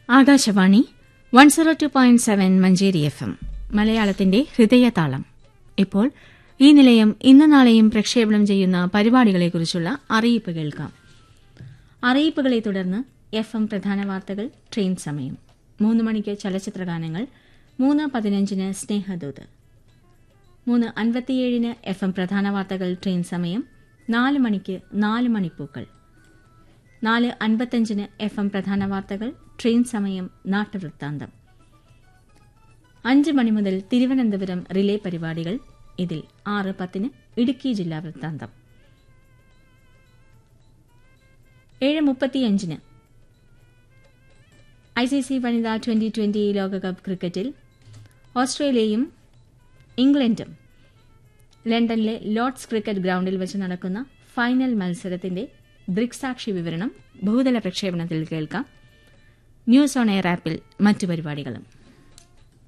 Akashvani one zero two point seven Manjeri F M മലയാളത്തിന്റെ ഹൃദയതാളം ഇപ്പോൾ ഈ നിലയം ഇന്ന് നാളെയും പ്രക്ഷേപണം ചെയ്യുന്ന പരിപാടികളെക്കുറിച്ചുള്ള അറിയിപ്പ് കേൾക്കാം അറിയിപ്പുകളെ തുടർന്ന് എഫ് എം പ്രധാന വാർത്തകൾ ട്രെയിൻ സമയം മൂന്ന് മണിക്ക് ചലച്ചിത്രഗാനങ്ങൾ മൂന്ന് പതിനഞ്ചിന് സ്നേഹദൂത് മൂന്ന് അൻപത്തിയേഴിന് എഫ് എം പ്രധാന വാർത്തകൾ ട്രെയിൻ സമയം നാല് മണിക്ക് നാല് മണിപ്പൂക്കൾ നാല് അൻപത്തഞ്ചിന് എഫ് എം പ്രധാന വാർത്തകൾ ട്രെയിൻ സമയം നാട്ടുവൃത്താന്തം അഞ്ച് മണി മുതൽ തിരുവനന്തപുരം റിലേ പരിപാടികൾ ഇതിൽ ആറ് പത്തിന് ഇടുക്കി ജില്ലാ വൃത്താന്തം ഏഴ് മുപ്പത്തിയഞ്ചിന് ഐ സി സി വനിതാ ട്വന്റി ട്വന്റി ലോകകപ്പ് ക്രിക്കറ്റിൽ ഓസ്ട്രേലിയയും ഇംഗ്ലണ്ടും ലണ്ടനിലെ ലോർഡ്സ് ക്രിക്കറ്റ് ഗ്രൗണ്ടിൽ വെച്ച് നടക്കുന്ന ഫൈനൽ മത്സരത്തിന്റെ ദൃക്സാക്ഷി വിവരണം ഭൂതല പ്രക്ഷേപണത്തിൽ കേൾക്കാം ന്യൂസ് ഓൺ എയർ ആപ്പിൽ മറ്റു പരിപാടികളും